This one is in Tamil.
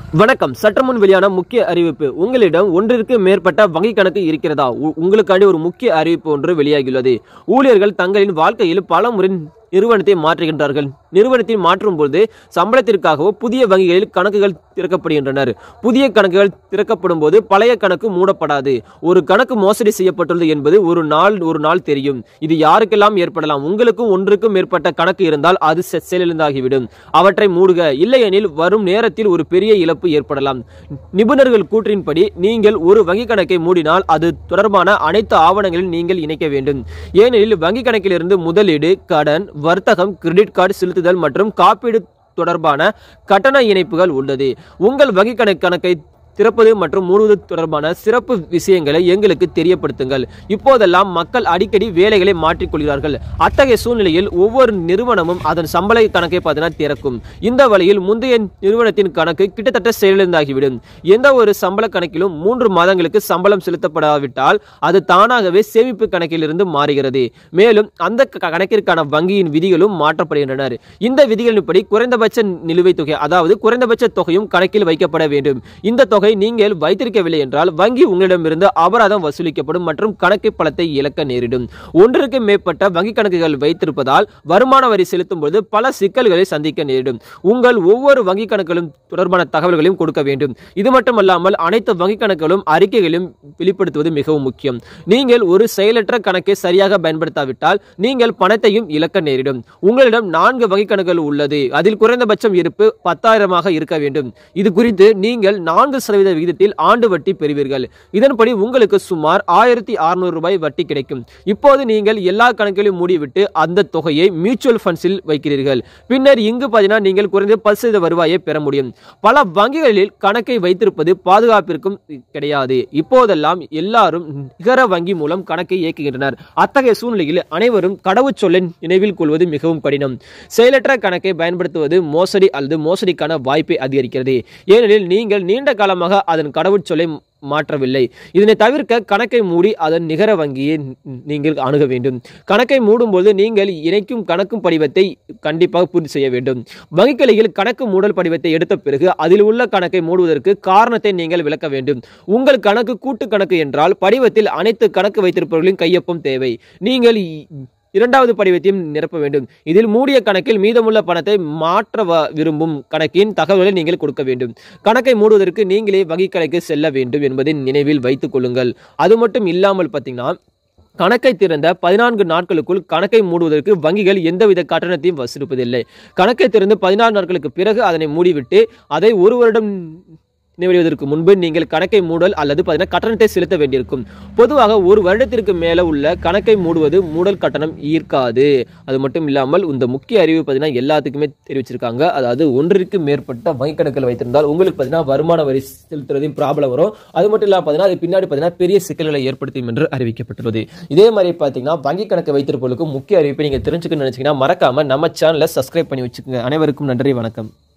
வணக்கம் சற்று முன் வெளியான முக்கிய அறிவிப்பு உங்களிடம் ஒன்றிற்கு மேற்பட்ட வங்கி கணக்கு இருக்கிறதா உ- உங்களுக்காண்டி ஒரு முக்கிய அறிவிப்பு ஒன்று வெளியாகியுள்ளது ஊழியர்கள் தங்களின் வாழ்க்கையில் பல முறை நிறுவனத்தை மாற்றுகின்றார்கள் நிறுவனத்தை மாற்றும் பொழுது சம்பளத்திற்காகவோ புதிய வங்கிகளில் கணக்குகள் திறக்கப்படுகின்றனர் புதிய கணக்குகள் திறக்கப்படும் போது பழைய கணக்கு மூடப்படாது ஒரு கணக்கு மோசடி செய்யப்பட்டுள்ளது என்பது ஒரு நாள் ஒரு நாள் தெரியும் இது யாருக்கெல்லாம் ஏற்படலாம் உங்களுக்கும் ஒன்றுக்கும் மேற்பட்ட கணக்கு இருந்தால் அது செ- செயலிழந்தாகிவிடும் அவற்றை மூடுக இல்லையெனில் வரும் நேரத்தில் ஒரு பெரிய இழப்பு ஏற்படலாம் நிபுணர்கள் கூற்றின்படி நீங்கள் ஒரு வங்கி கணக்கை மூடினால் அது தொடர்பான அனைத்து ஆவணங்களையும் நீங்கள் இணைக்க வேண்டும் ஏனெனில் வங்கி கணக்கிலிருந்து முதலீடு கடன் வர்த்தகம் கிரெடிட் கார்டு செலுத்துதல் மற்றும் காப்பீடு தொடர்பான கட்டண இணைப்புகள் உள்ளது உங்கள் வங்கி கணக்கு கணக்கை திறப்பது மற்றும் மூடுவது தொடர்பான சிறப்பு விஷயங்களை எங்களுக்கு தெரியப்படுத்துங்கள் இப்போதெல்லாம் மக்கள் அடிக்கடி வேலைகளை மாற்றிக்கொள்கிறார்கள் அத்தகைய சூழ்நிலையில் ஒவ்வொரு நிறுவனமும் அதன் சம்பள கணக்கை பார்த்தீங்கன்னா திறக்கும் இந்த வழியில் முந்தைய நிறுவனத்தின் கணக்கு கிட்டத்தட்ட செயலிழந்தாகிவிடும் எந்த ஒரு சம்பள கணக்கிலும் மூன்று மாதங்களுக்கு சம்பளம் செலுத்தப்படாவிட்டால் அது தானாகவே சேமிப்பு கணக்கிலிருந்து மாறுகிறது மேலும் அந்த க- கணக்கிற்கான வங்கியின் விதிகளும் மாற்றப்படுகின்றன இந்த விதிகளின்படி குறைந்தபட்ச நிலுவைத் தொகை அதாவது குறைந்தபட்ச தொகையும் கணக்கில் வைக்கப்பட வேண்டும் இந்த தொகை நீங்கள் வைத்திருக்கவில்லை என்றால் வங்கி உங்களிடமிருந்து அபராதம் வசூலிக்கப்படும் மற்றும் கணக்கு பணத்தை இழக்க நேரிடும் ஒன்றிற்கு மேற்பட்ட வங்கி கணக்குகள் வைத்திருப்பதால் வருமான வரி செலுத்தும் பொழுது பல சிக்கல்களை சந்திக்க நேரிடும் உங்கள் ஒவ்வொரு வங்கி கணக்குகளும் தொடர்பான தகவல்களையும் கொடுக்க வேண்டும் இது மட்டுமல்லாமல் அனைத்து வங்கி கணக்குகளும் அறிக்கைகளையும் வெளிப்படுத்துவது மிகவும் முக்கியம் நீங்கள் ஒரு செயலற்ற கணக்கை சரியாக பயன்படுத்தாவிட்டால் நீங்கள் பணத்தையும் இழக்க நேரிடும் உங்களிடம் நான்கு வங்கி கணக்குகள் உள்ளது அதில் குறைந்தபட்சம் இருப்பு பத்தாயிரமாக இருக்க வேண்டும் இது குறித்து நீங்கள் நான்கு சதவீத விகிதத்தில் ஆண்டு வட்டி பெறுவீர்கள் இதன்படி உங்களுக்கு சுமார் ஆயிரத்தி அறுநூறு ரூபாய் வட்டி கிடைக்கும் இப்போது நீங்கள் எல்லா கணக்குகளையும் மூடிவிட்டு அந்த தொகையை மியூச்சுவல் ஃபண்ட்ஸில் வைக்கிறீர்கள் பின்னர் இங்கு பார்த்தீங்கன்னா நீங்கள் குறைந்த பத்து சதவீத வருவாயை பெற முடியும் பல வங்கிகளில் கணக்கை வைத்திருப்பது பாதுகாப்பிற்கும் கிடையாது இப்போதெல்லாம் எல்லாரும் நிகர வங்கி மூலம் கணக்கை இயக்குகின்றனர் அத்தகைய சூழ்நிலையில் அனைவரும் கடவுச்சொல்லை நினைவில் கொள்வது மிகவும் கடினம் செயலற்ற கணக்கை பயன்படுத்துவது மோசடி அல்லது மோசடிக்கான வாய்ப்பை அதிகரிக்கிறது ஏனெனில் நீங்கள் நீண்ட காலமாக அதன் கடவுச்சொல்லை மாற்றவில்லை இதனை தவிர்க்க கணக்கை மூடி அதன் நிகர வங்கியை ந- நீங்கள் அணுக வேண்டும் கணக்கை மூடும்போது நீங்கள் இணைக்கும் கணக்கும் படிவத்தை கண்டிப்பாக பூர்த்தி செய்ய வேண்டும் வங்கிக் கிளையில் கணக்கு மூடல் படிவத்தை எடுத்த பிறகு அதில் உள்ள கணக்கை மூடுவதற்கு காரணத்தை நீங்கள் விளக்க வேண்டும் உங்கள் கணக்கு கூட்டு கணக்கு என்றால் படிவத்தில் அனைத்து கணக்கு வைத்திருப்பவர்களின் கையொப்பம் தேவை நீங்கள் இ- இரண்டாவது படிவத்தையும் நிரப்ப வேண்டும் இதில் மூடிய கணக்கில் மீதமுள்ள பணத்தை மாற்ற வ- விரும்பும் கணக்கின் தகவலை நீங்கள் கொடுக்க வேண்டும் கணக்கை மூடுவதற்கு நீங்களே வங்கிக் கணக்கு செல்ல வேண்டும் என்பதை நினைவில் வைத்துக் கொள்ளுங்கள் அது மட்டும் இல்லாமல் பார்த்தீங்கன்னா கணக்கை திறந்த பதினான்கு நாட்களுக்குள் கணக்கை மூடுவதற்கு வங்கிகள் எந்தவித கட்டணத்தையும் வசூலிப்பதில்லை கணக்கை திறந்து பதினாறு நாட்களுக்கு பிறகு அதனை மூடிவிட்டு அதை ஒரு வருடம் நிறைவடைவதற்கு முன்பு நீங்கள் கணக்கை மூடல் அல்லது பார்த்தீங்கன்னா கட்டணத்தை செலுத்த வேண்டியிருக்கும் பொதுவாக ஒரு வருடத்திற்கு மேலே உள்ள கணக்கை மூடுவது மூடல் கட்டணம் ஈர்க்காது அது மட்டும் இல்லாமல் இந்த முக்கிய அறிவு பார்த்தீங்கன்னா எல்லாத்துக்குமே தெரிவிச்சிருக்காங்க அதாவது ஒன்றிற்கு மேற்பட்ட வங்கி கணக்கில் வைத்திருந்தால் உங்களுக்கு பார்த்தீங்கன்னா வருமான வரி செலுத்துறதையும் ப்ராப்ளம் வரும் அது மட்டும் இல்லாமல் பார்த்தீங்கன்னா அது பின்னாடி பார்த்தீங்கன்னா பெரிய சிக்கல்களை ஏற்படுத்தும் என்று அறிவிக்கப்பட்டுள்ளது இதே மாதிரி பார்த்தீங்கன்னா வங்கி கணக்கை வைத்திருப்பவர்களுக்கு முக்கிய அறிவிப்பை நீங்கள் தெரிஞ்சுக்கணும்னு நினைச்சீங்கன்னா மறக்காம நம்ம சேனலை சப்ஸ்கிரைப் பண்ணி வச்சுக்கோங்க அனைவருக்கும் நன்றி வணக்கம்